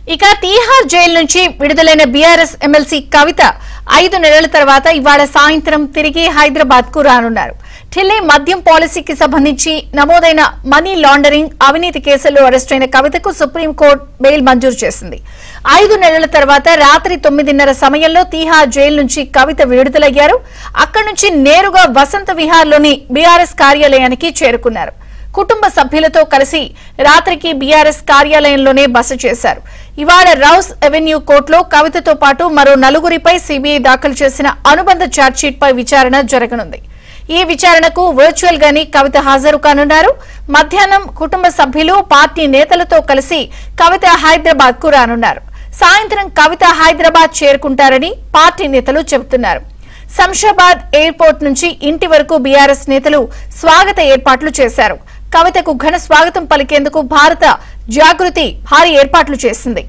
ఇక తీహార్ జైలు నుంచి విడుదలైన బీఆర్ఎస్ ఎమ్మెల్సీ కవిత ఐదు నెలల తర్వాత ఇవాళ సాయంత్రం తిరిగి హైదరాబాద్ కు రానున్నారు ఢిల్లీ మద్యం పాలసీకి సంబంధించి నమోదైన మనీ లాండరింగ్ అవినీతి కేసుల్లో అరెస్టైన కవితకు సుప్రీంకోర్టు బెయిల్ మంజూరు చేసింది ఐదు నెలల తర్వాత రాత్రి తొమ్మిదిన్నర సమయంలో తీహార్ జైలు నుంచి కవిత విడుదలయ్యారు అక్కడి నుంచి నేరుగా వసంత విహార్లోని బీఆర్ఎస్ కార్యాలయానికి చేరుకున్నారు కుటుంబ సభ్యులతో కలిసి రాత్రికి బీఆర్ఎస్ కార్యాలయంలోనే బస చేశారు ఇవాళ రౌస్ అవెన్యూ కోర్టులో కవితతో పాటు మరో నలుగురిపై సీబీఐ దాఖలు చేసిన అనుబంధ ఛార్జ్షీట్ పై విచారణ జరగనుంది ఈ విచారణకు వర్చువల్ గాని కవిత హాజరు కానున్నారు మధ్యాహ్నం కుటుంబ సభ్యులు పార్టీ నేతలతో కలిసి కవిత హైదరాబాద్ కు రానున్నారు సాయంత్రం కవిత హైదరాబాద్ చేరుకుంటారని పార్టీ నేతలు చెబుతున్నారు శంషాబాద్ ఎయిర్పోర్ట్ నుంచి ఇంటి వరకు బీఆర్ఎస్ నేతలు స్వాగత ఏర్పాట్లు చేశారు కవితకు ఘన స్వాగతం పలికేందుకు భారత జాగృతి భారీ ఏర్పాట్లు చేసింది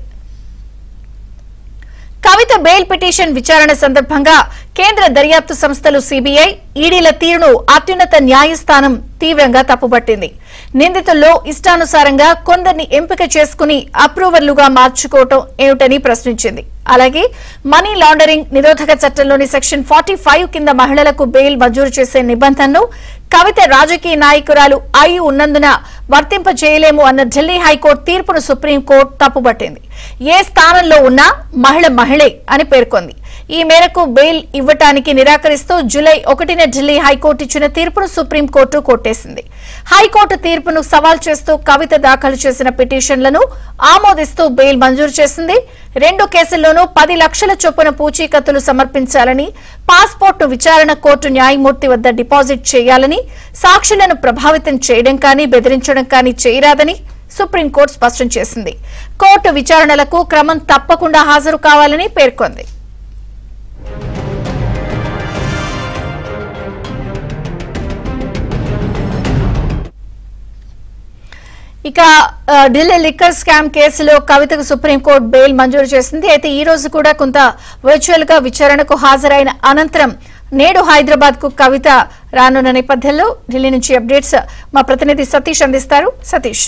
కవిత బెయిల్ పిటిషన్ విచారణ సందర్భంగా కేంద్ర దర్యాప్తు సంస్థలు సిబిఐ ఈడీల తీరును అత్యున్నత న్యాయస్థానం తీవ్రంగా తప్పుపట్టింది నిందితుల్లో ఇష్టానుసారంగా కొందరిని ఎంపిక చేసుకుని అప్రూవర్లుగా మార్చుకోవటం ఏమిటని ప్రశ్నించింది అలాగే మనీ లాండరింగ్ నిరోధక చట్టంలోని సెక్షన్ ఫార్టీ కింద మహిళలకు బెయిల్ మంజూరు చేసే నిబంధనను కవిత రాజకీయ నాయకురాలు అయి ఉన్నందున వర్తింపజేయలేము అన్న ఢిల్లీ హైకోర్టు తీర్పును సుప్రీంకోర్టు తప్పుపట్టింది ఏ స్థానంలో ఉన్నా మహిళ మహిళే అని పేర్కొంది ఈ మేరకు బెయిల్ ఇవ్వటానికి నిరాకరిస్తూ జూలై ఒకటిన ఢిల్లీ హైకోర్టు ఇచ్చిన తీర్పును సుప్రీంకోర్టు కొట్టేసింది హైకోర్టు తీర్పును సవాల్ చేస్తూ కవిత దాఖలు చేసిన పిటిషన్లను ఆమోదిస్తూ బెయిల్ మంజూరు చేసింది రెండు కేసుల్లోనూ పది లక్షల చొప్పున పూచీకత్తులు సమర్పించాలని పాస్పోర్టు విచారణ కోర్టు న్యాయమూర్తి వద్ద డిపాజిట్ చేయాలని సాక్షులను ప్రభావితం చేయడం కానీ బెదిరించడం కానీ చేయరాదని సుప్రీంకోర్టు స్పష్టం చేసింది కోర్టు విచారణలకు క్రమం తప్పకుండా హాజరు కావాలని పేర్కొంది ఇక ఆ, ఢిల్లీ లిక్కర్ స్కామ్ కేసులో కవితకు సుప్రీంకోర్టు బెయిల్ మంజూరు చేసింది అయితే ఈ రోజు కూడా కొంత వర్చువల్ గా విచారణకు హాజరైన అనంతరం నేడు హైదరాబాద్ కు కవిత రానున్న నేపథ్యంలో ఢిల్లీ నుంచి అప్డేట్స్ మా ప్రతినిధి సతీష్ అందిస్తారు సతీష్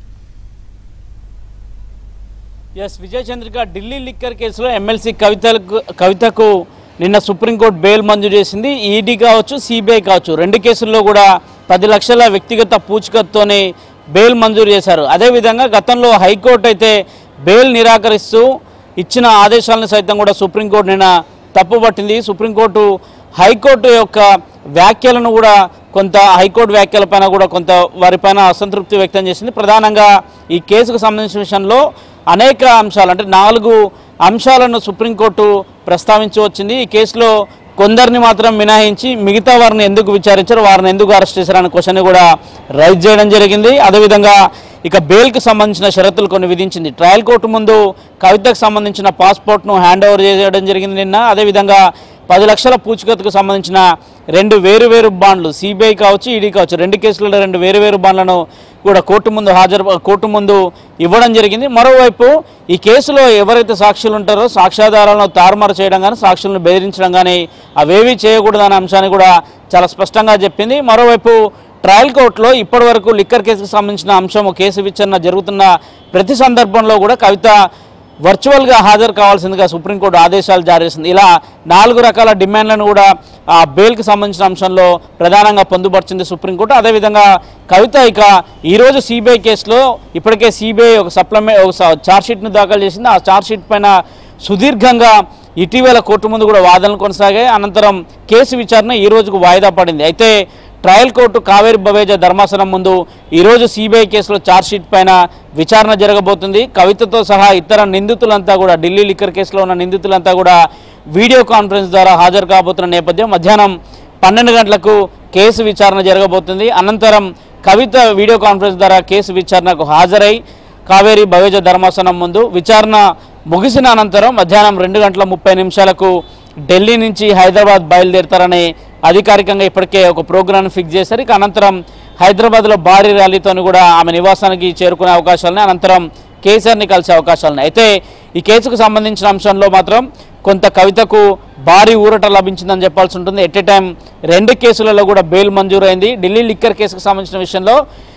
ఎస్ విజయ్ చంద్రిక ఢిల్లీ లిక్కర్ కేసులో ఎమ్మెల్సీ కవితలకు కవితకు నిన్న సుప్రీంకోర్టు బెయిల్ మంజూరు చేసింది ఈడీ కావచ్చు సిబిఐ కావచ్చు రెండు కేసుల్లో కూడా పది లక్షల వ్యక్తిగత పూచికత్తోనే బెయిల్ మంజూరు చేశారు అదేవిధంగా గతంలో హైకోర్టు అయితే బెయిల్ నిరాకరిస్తూ ఇచ్చిన ఆదేశాలను సైతం కూడా సుప్రీంకోర్టు నిన్న తప్పుపట్టింది సుప్రీంకోర్టు హైకోర్టు యొక్క వ్యాఖ్యలను కూడా కొంత హైకోర్టు వ్యాఖ్యలపైన కూడా కొంత వారిపైన అసంతృప్తి వ్యక్తం చేసింది ప్రధానంగా ఈ కేసుకు సంబంధించిన విషయంలో అనేక అంశాలు అంటే నాలుగు అంశాలను సుప్రీంకోర్టు ప్రస్తావించి వచ్చింది ఈ కేసులో కొందరిని మాత్రం మినహాయించి మిగతా వారిని ఎందుకు విచారించారు వారిని ఎందుకు అరెస్ట్ చేశారనే క్వశ్చన్ కూడా రైజ్ చేయడం జరిగింది అదేవిధంగా ఇక బెయిల్కి సంబంధించిన షరతులు కొన్ని విధించింది ట్రయల్ కోర్టు ముందు కవితకు సంబంధించిన పాస్పోర్ట్ను హ్యాండ్ ఓవర్ చేయడం జరిగింది నిన్న అదేవిధంగా పది లక్షల పూచికత్తుకు సంబంధించిన రెండు వేరు వేరు బాండ్లు సిబిఐ కావచ్చు ఈడీ కావచ్చు రెండు కేసులలో రెండు వేరు వేరు బాండ్లను కూడా కోర్టు ముందు హాజరు కోర్టు ముందు ఇవ్వడం జరిగింది మరోవైపు ఈ కేసులో ఎవరైతే సాక్షులు ఉంటారో సాక్ష్యాధారాలను తారుమారు చేయడం కానీ సాక్షులను బెదిరించడం కానీ అవేవీ చేయకూడదనే అంశాన్ని కూడా చాలా స్పష్టంగా చెప్పింది మరోవైపు ట్రయల్ కోర్టులో ఇప్పటివరకు లిక్కర్ కేసుకు సంబంధించిన అంశం కేసు విచారణ జరుగుతున్న ప్రతి సందర్భంలో కూడా కవిత వర్చువల్గా హాజరు కావాల్సిందిగా సుప్రీంకోర్టు ఆదేశాలు జారీ చేసింది ఇలా నాలుగు రకాల డిమాండ్లను కూడా ఆ బెయిల్కి సంబంధించిన అంశంలో ప్రధానంగా పొందుపరిచింది సుప్రీంకోర్టు అదేవిధంగా కవిత ఇక ఈరోజు సిబిఐ కేసులో ఇప్పటికే సిబిఐ ఒక సప్లిమెంట్ ఒక స- ఛార్జ్షీట్ను దాఖలు చేసింది ఆ ఛార్జ్షీట్ పైన సుదీర్ఘంగా ఇటీవల కోర్టు ముందు కూడా వాదనలు కొనసాగాయి అనంతరం కేసు విచారణ ఈ రోజుకు వాయిదా పడింది అయితే ట్రయల్ కోర్టు కావేరి బవేజా ధర్మాసనం ముందు ఈరోజు సిబిఐ కేసులో ఛార్జ్షీట్ పైన విచారణ జరగబోతుంది కవితతో సహా ఇతర నిందితులంతా కూడా ఢిల్లీ లిక్కర్ కేసులో ఉన్న నిందితులంతా కూడా వీడియో కాన్ఫరెన్స్ ద్వారా హాజరు కాబోతున్న నేపథ్యం మధ్యాహ్నం పన్నెండు గంటలకు కేసు విచారణ జరగబోతుంది అనంతరం కవిత వీడియో కాన్ఫరెన్స్ ద్వారా కేసు విచారణకు హాజరై కావేరి భవేజ ధర్మాసనం ముందు విచారణ ముగిసిన అనంతరం మధ్యాహ్నం రెండు గంటల ముప్పై నిమిషాలకు ఢిల్లీ నుంచి హైదరాబాద్ బయలుదేరుతారని అధికారికంగా ఇప్పటికే ఒక ప్రోగ్రామ్ ఫిక్స్ చేశారు ఇక అనంతరం హైదరాబాద్లో భారీ ర్యాలీతో కూడా ఆమె నివాసానికి చేరుకునే అవకాశాలున్నాయి అనంతరం కేసీఆర్ని కలిసే అవకాశాలున్నాయి అయితే ఈ కేసుకు సంబంధించిన అంశంలో మాత్రం కొంత కవితకు భారీ ఊరట లభించిందని చెప్పాల్సి ఉంటుంది ఎట్ ఏ టైం రెండు కేసులలో కూడా బెయిల్ మంజూరైంది ఢిల్లీ లిక్కర్ కేసుకు సంబంధించిన విషయంలో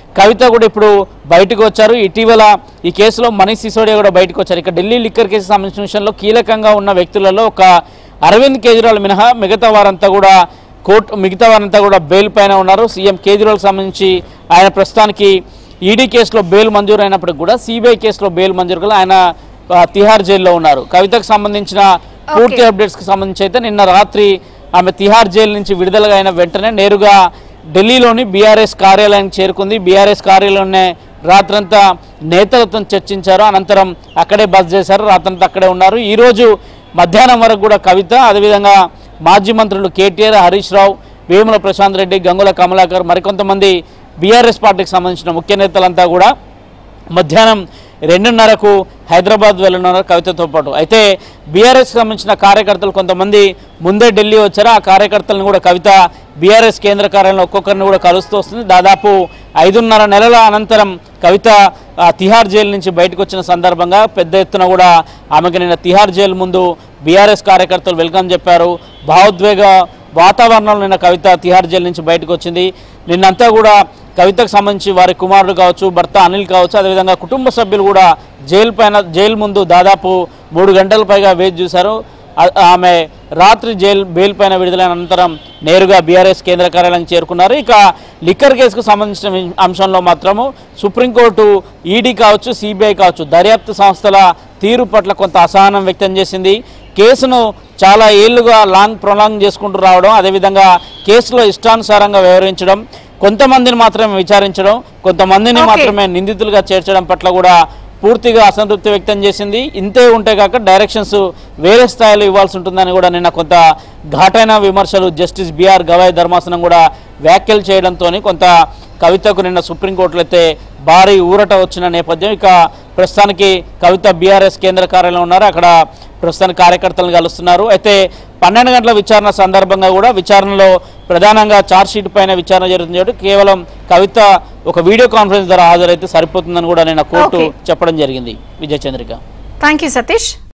కవిత కూడా ఇప్పుడు బయటకు వచ్చారు ఇటీవల ఈ కేసులో మనీష్ సిసోడియా కూడా బయటకు వచ్చారు ఇక ఢిల్లీ లిక్కర్ కేసు సంబంధించిన విషయంలో కీలకంగా ఉన్న వ్యక్తులలో ఒక అరవింద్ కేజ్రీవాల్ మినహా మిగతా వారంతా కూడా కోర్టు మిగతా వారంతా కూడా బెయిల్ పైన ఉన్నారు సీఎం కేజ్రీవాల్కి సంబంధించి ఆయన ప్రస్తుతానికి ఈడీ కేసులో బెయిల్ మంజూరు అయినప్పటికి కూడా సిబిఐ కేసులో బెయిల్ మంజూరు కల ఆయన ఆ, తిహార్ జైల్లో ఉన్నారు కవితకు సంబంధించిన పూర్తి అప్డేట్స్కి సంబంధించి అయితే నిన్న రాత్రి ఆమె తిహార్ జైలు నుంచి విడుదలగా అయిన వెంటనే నేరుగా ఢిల్లీలోని బీఆర్ఎస్ కార్యాలయానికి చేరుకుంది బీఆర్ఎస్ కార్యాలయంలోనే రాత్రంతా నేతలతో చర్చించారు అనంతరం అక్కడే బస్ చేశారు రాత్రంతా అక్కడే ఉన్నారు ఈరోజు మధ్యాహ్నం వరకు కూడా కవిత అదేవిధంగా మాజీ మంత్రులు కేటీఆర్ హరీష్ రావు వేముల ప్రశాంత్ రెడ్డి గంగుల కమలాకర్ మరికొంతమంది బీఆర్ఎస్ పార్టీకి సంబంధించిన ముఖ్య నేతలంతా కూడా మధ్యాహ్నం రెండున్నరకు హైదరాబాద్ వెళ్ళనున్నారు కవితతో పాటు అయితే బీఆర్ఎస్ సంబంధించిన కార్యకర్తలు కొంతమంది ముందే ఢిల్లీ వచ్చారు ఆ కార్యకర్తలను కూడా కవిత బీఆర్ఎస్ కేంద్ర కార్యాలయంలో ఒక్కొక్కరిని కూడా కలుస్తూ వస్తుంది దాదాపు ఐదున్నర నెలల అనంతరం కవిత ఆ, తిహార్ జైలు నుంచి బయటకు వచ్చిన సందర్భంగా పెద్ద ఎత్తున కూడా ఆమెకు నిన్న తిహార్ జైలు ముందు బీఆర్ఎస్ కార్యకర్తలు వెల్కమ్ చెప్పారు భావోద్వేగ వాతావరణంలో నిన్న కవిత తిహార్ జైలు నుంచి బయటకు వచ్చింది నిన్నంతా కూడా కవితకు సంబంధించి వారి కుమారుడు కావచ్చు భర్త అనిల్ కావచ్చు అదేవిధంగా కుటుంబ సభ్యులు కూడా జైలు పైన జైలు ముందు దాదాపు మూడు గంటల పైగా వేచి చూశారు ఆ- ఆమె రాత్రి జైలు బెయిల్ పైన విడుదలైన అనంతరం నేరుగా బీఆర్ఎస్ కేంద్ర కార్యాలయానికి చేరుకున్నారు ఇక లిక్కర్ కేసుకు సంబంధించిన వి- అంశంలో మాత్రము సుప్రీంకోర్టు ఈడీ కావచ్చు సిబిఐ కావచ్చు దర్యాప్తు సంస్థల తీరు పట్ల కొంత అసహనం వ్యక్తం చేసింది కేసును చాలా ఏళ్లుగా లాంగ్ ప్రొలాంగ్ చేసుకుంటూ రావడం అదేవిధంగా కేసులో ఇష్టానుసారంగా వ్యవహరించడం కొంతమందిని మాత్రమే విచారించడం కొంతమందిని Okay. మాత్రమే నిందితులుగా చేర్చడం పట్ల కూడా పూర్తిగా అసంతృప్తి వ్యక్తం చేసింది ఇంతే ఉంటే కాక డైరెక్షన్స్ వేరే స్థాయిలో ఇవ్వాల్సి ఉంటుందని కూడా నిన్న కొంత ఘాటైన విమర్శలు జస్టిస్ బిఆర్ గవాయ్ ధర్మాసనం కూడా వ్యాఖ్యలు చేయడంతో కొంత కవితకు నిన్న సుప్రీంకోర్టులో అయితే భారీ ఊరట వచ్చిన నేపథ్యం ఇక ప్రస్తుతానికి కవిత బీఆర్ఎస్ కేంద్ర కార్యాలయం ఉన్నారు అక్కడ ప్రస్తుతానికి కార్యకర్తలను కలుస్తున్నారు అయితే పన్నెండు గంటల విచారణ సందర్భంగా కూడా విచారణలో ప్రధానంగా ఛార్జ్ షీట్ పైన విచారణ జరుగుతుంది కాబట్టి కేవలం కవిత ఒక వీడియో కాన్ఫరెన్స్ ద్వారా హాజరైతే సరిపోతుందని కూడా నిన్న కోర్టు Okay. చెప్పడం జరిగింది విజయ చంద్రిక థ్యాంక్ యూ సతీష్